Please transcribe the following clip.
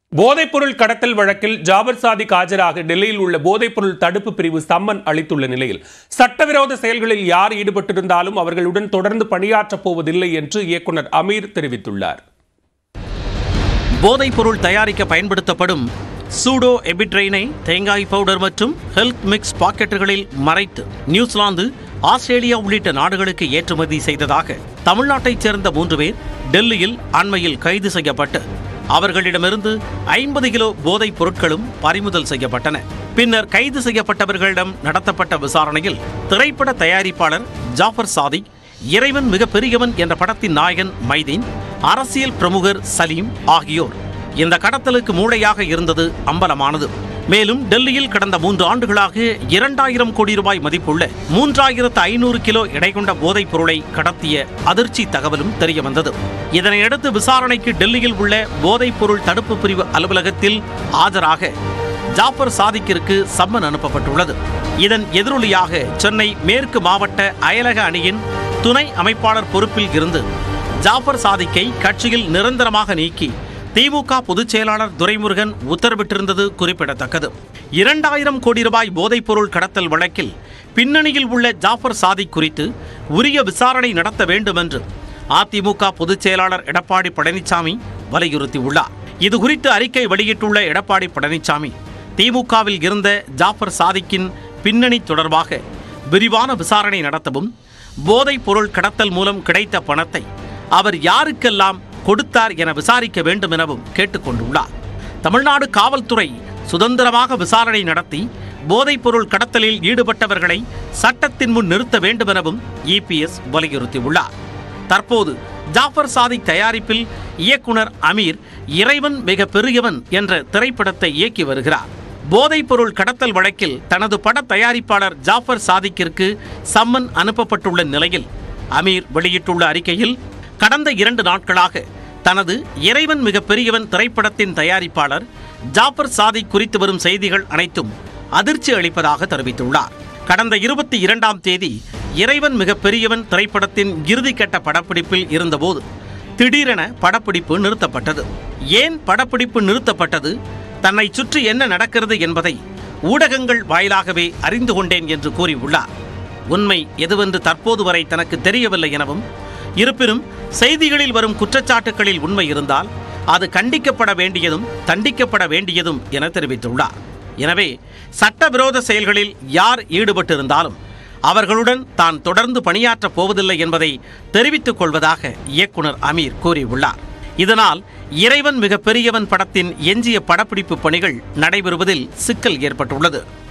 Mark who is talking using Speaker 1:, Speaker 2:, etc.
Speaker 1: போதைப்பொருள் கடத்தல் வழக்கில் ஜாபர் சாதிக் ஆஜராக டெல்லியில் உள்ள போதைப்பொருள் தடுப்பு பிரிவு சம்மன் அளித்துள்ள நிலையில் சட்டவிரோத செயல்களில் யார் ஈடுபட்டிருந்தாலும் அவர்களுடன் தொடர்ந்து பணியாற்றப் போவதில்லை என்று இயக்குனர் அமீர் தெரிவித்துள்ளார்
Speaker 2: போதைப்பொருள் தயாரிக்க பயன்படுத்தப்படும் சூடோ எபிட்ரைனை தேங்காய் பவுடர் மற்றும் ஹெல்த் மிக்ஸ் பாக்கெட்டுகளில் மறைத்து நியூசிலாந்து ஆஸ்திரேலியா உள்ளிட்ட நாடுகளுக்கு ஏற்றுமதி செய்ததாக தமிழ்நாட்டைச் சேர்ந்த மூன்று பேர் டெல்லியில் அண்மையில் கைது செய்யப்பட்டு அவர்களிடமிருந்து ஐம்பது கிலோ போதைப் பொருட்களும் பறிமுதல் செய்யப்பட்டன பின்னர் கைது செய்யப்பட்டவர்களிடம் நடத்தப்பட்ட விசாரணையில் திரைப்பட தயாரிப்பாளர் ஜாஃபர் சாதிக் இறைவன் மிக பெரியவன் என்ற படத்தின் நாயகன் மைதீன் அரசியல் பிரமுகர் சலீம் ஆகியோர் இந்த கடத்தலுக்கு மூளையாக இருந்தது அம்பலமானது மேலும் டெல்லியில் கடந்த மூன்று ஆண்டுகளாக இரண்டாயிரம் கோடி ரூபாய் மதிப்புள்ள மூன்றாயிரத்து ஐநூறு கிலோ எடை கொண்ட போதைப் பொருளை கடத்திய அதிர்ச்சி தகவலும் தெரியவந்தது இதனையடுத்து விசாரணைக்கு டெல்லியில் உள்ள போதைப் பொருள் தடுப்பு பிரிவு அலுவலகத்தில் ஆஜராக ஜாஃபர் சாதிக்கிற்கு சம்மன் அனுப்பப்பட்டுள்ளது இதன் எதிரொலியாக சென்னை மேற்கு மாவட்ட அயலக அணியின் துணை அமைப்பாளர் பொறுப்பில் இருந்து ஜாஃபர் சாதிக்கை கட்சியில் நிரந்தரமாக நீக்கி திமுக பொதுச் செயலாளர் துரைமுருகன் உத்தரவிட்டிருந்தது குறிப்பிடத்தக்கது இரண்டாயிரம் கோடி ரூபாய் போதைப்பொருள் கடத்தல் வழக்கில் பின்னணியில் உள்ள ஜாஃபர் சாதிக் குறித்து உரிய விசாரணை நடத்த வேண்டும் என்று அதிமுக பொதுச் செயலாளர் எடப்பாடி பழனிசாமி வலியுறுத்தியுள்ளார் இது குறித்து அறிக்கை வெளியிட்டுள்ள எடப்பாடி பழனிசாமி திமுகவில் இருந்த ஜாஃபர் சாதிக்கின் பின்னணி தொடர்பாக விரிவான விசாரணை நடத்தவும் போதைப் பொருள் கடத்தல் மூலம் கிடைத்த பணத்தை அவர் யாருக்கெல்லாம் கொடுத்தார் என விசாரிக்க வேண்டும் எனவும் கேட்டுக்கொண்டுள்ளார் தமிழ்நாடு காவல்துறை சுதந்திரமாக விசாரணை நடத்தி போதைப் பொருள் கடத்தலில் ஈடுபட்டவர்களை சட்டத்தின் முன் நிறுத்த வேண்டும் எனவும் இபிஎஸ் வலியுறுத்தியுள்ளார் தற்போது ஜாஃபர் சாதிக் தயாரிப்பில் இயக்குனர் அமீர் இறைவன் மிக பெரியவன் என்ற திரைப்படத்தை இயக்கி வருகிறார் போதைப் பொருள் கடத்தல் வழக்கில் தனது பட தயாரிப்பாளர் ஜாஃபர் சாதிக்கிற்கு சம்மன் அனுப்பப்பட்டுள்ள நிலையில் அமீர் வெளியிட்டுள்ள அறிக்கையில் கடந்த இரண்டு நாட்களாக தனது இறைவன் மிக பெரியவன் திரைப்படத்தின் தயாரிப்பாளர் ஜாஃபர் சாதிக் குறித்து வரும் செய்திகள் அனைத்தும் அதிர்ச்சி அளிப்பதாக தெரிவித்துள்ளார் கடந்த இருபத்தி இரண்டாம் தேதி இறைவன் மிக பெரியவன் திரைப்படத்தின் இறுதிக்கட்ட படப்பிடிப்பில் இருந்தபோது திடீரென படப்பிடிப்பு நிறுத்தப்பட்டது ஏன் படப்பிடிப்பு நிறுத்தப்பட்டது தன்னை சுற்றி என்ன நடக்கிறது என்பதை ஊடகங்கள் வாயிலாகவே அறிந்து கொண்டேன் என்று கூறியுள்ளார் உண்மை எதுவென்று தற்போது வரை தனக்கு தெரியவில்லை எனவும் இருப்பினும் செய்திகளில் வரும் குற்றச்சாட்டுகளில் உண்மை இருந்தால் அது கண்டிக்கப்பட வேண்டியதும் தண்டிக்கப்பட வேண்டியதும் என தெரிவித்துள்ளார் எனவே சட்டவிரோத செயல்களில் யார் ஈடுபட்டிருந்தாலும் அவர்களுடன் தான் தொடர்ந்து பணியாற்றப் போவதில்லை என்பதை தெரிவித்துக் கொள்வதாக இயக்குனர் அமீர் கூறியுள்ளார் இதனால் இறைவன் மிக பெரியவன் படத்தின் எஞ்சிய படப்பிடிப்பு பணிகள் நடைபெறுவதில் சிக்கல் ஏற்பட்டுள்ளது